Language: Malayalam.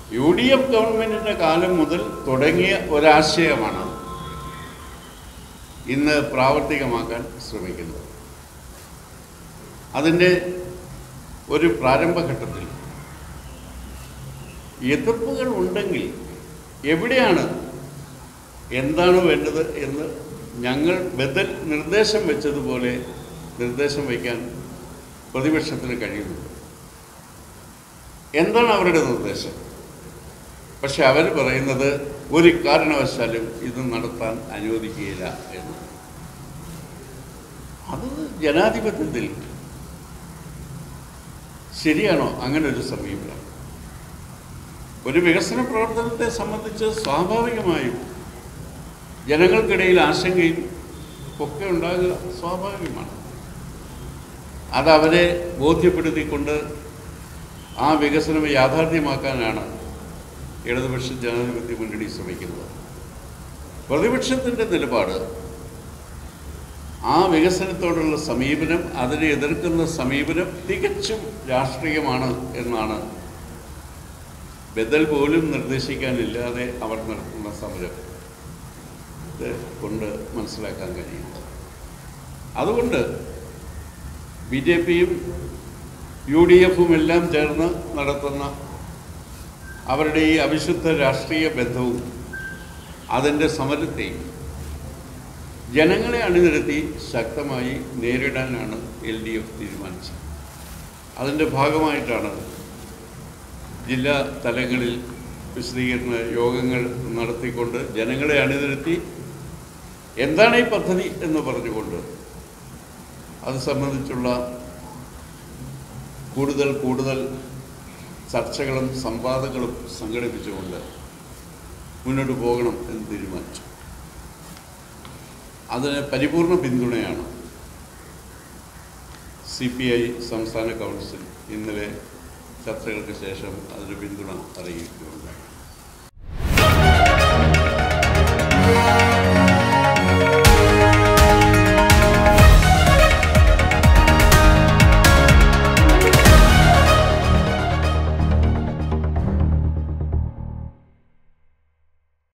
യു ഡി എഫ് ഗവൺമെൻറ്റിൻ്റെ കാലം മുതൽ തുടങ്ങിയ ഒരാശയമാണ് ഇന്ന് പ്രാവർത്തികമാക്കാൻ ശ്രമിക്കുന്നത് അതിൻ്റെ ഒരു പ്രാരംഭഘട്ടത്തിൽ എതിർപ്പുകൾ ഉണ്ടെങ്കിൽ എവിടെയാണ് എന്താണ് വേണ്ടത് എന്ന് ഞങ്ങൾ ബദൽ നിർദ്ദേശം വെച്ചതുപോലെ നിർദ്ദേശം വയ്ക്കാൻ പ്രതിപക്ഷത്തിന് കഴിയുന്നുണ്ട് എന്താണ് അവരുടെ നിർദ്ദേശം പക്ഷെ അവർ പറയുന്നത് ഒരു കാരണവശാലും ഇത് നടത്താൻ അനുവദിക്കുകയില്ല എന്ന് അത് ജനാധിപത്യത്തിൽ ശരിയാണോ അങ്ങനെ ഒരു സമീപനം ഒരു വികസന പ്രവർത്തനത്തെ സംബന്ധിച്ച് സ്വാഭാവികമായും ജനങ്ങൾക്കിടയിൽ ആശങ്കയും ഒക്കെ ഉണ്ടാകുക സ്വാഭാവികമാണ് അത് അവരെ ബോധ്യപ്പെടുത്തിക്കൊണ്ട് ആ വികസനം യാഥാർത്ഥ്യമാക്കാനാണ് ഇടതുപക്ഷ ജനാധിപത്യ മുന്നണി ശ്രമിക്കുന്നത് പ്രതിപക്ഷത്തിൻ്റെ നിലപാട് ആ വികസനത്തോടുള്ള സമീപനം അതിനെ എതിർക്കുന്ന സമീപനം തികച്ചും രാഷ്ട്രീയമാണ് എന്നാണ് ബദൽ പോലും നിർദ്ദേശിക്കാനില്ലാതെ അവർ നടത്തുന്ന സമരം ഇത് കൊണ്ട് മനസ്സിലാക്കാൻ കഴിയുന്നത് അതുകൊണ്ട് ബി ജെ പിയും യു ഡി എഫും എല്ലാം ചേർന്ന് നടത്തുന്ന അവരുടെ ഈ അവിശുദ്ധ രാഷ്ട്രീയ ബന്ധവും അതിൻ്റെ സമരത്തെയും ജനങ്ങളെ അണിനിരത്തി ശക്തമായി നേരിടാനാണ് എൽ ഡി എഫ് തീരുമാനിച്ചത് അതിൻ്റെ ഭാഗമായിട്ടാണ് ജില്ലാ തലങ്ങളിൽ വിശദീകരണ യോഗങ്ങൾ നടത്തിക്കൊണ്ട് ജനങ്ങളെ അണിനിരത്തി എന്താണ് ഈ പദ്ധതി എന്ന് പറഞ്ഞുകൊണ്ട് അത് സംബന്ധിച്ചുള്ള കൂടുതൽ കൂടുതൽ ചർച്ചകളും സംവാദങ്ങളും സംഘടിപ്പിച്ചുകൊണ്ട് മുന്നോട്ട് പോകണം എന്ന് തീരുമാനിച്ചു അതിന് പരിപൂർണ പിന്തുണയാണ് സി പി ഐ സംസ്ഥാന കൗൺസിൽ ഇന്നലെ ചർച്ചകൾക്ക് ശേഷം അതിന് പിന്തുണ അറിയിക്കുകയുണ്ടായി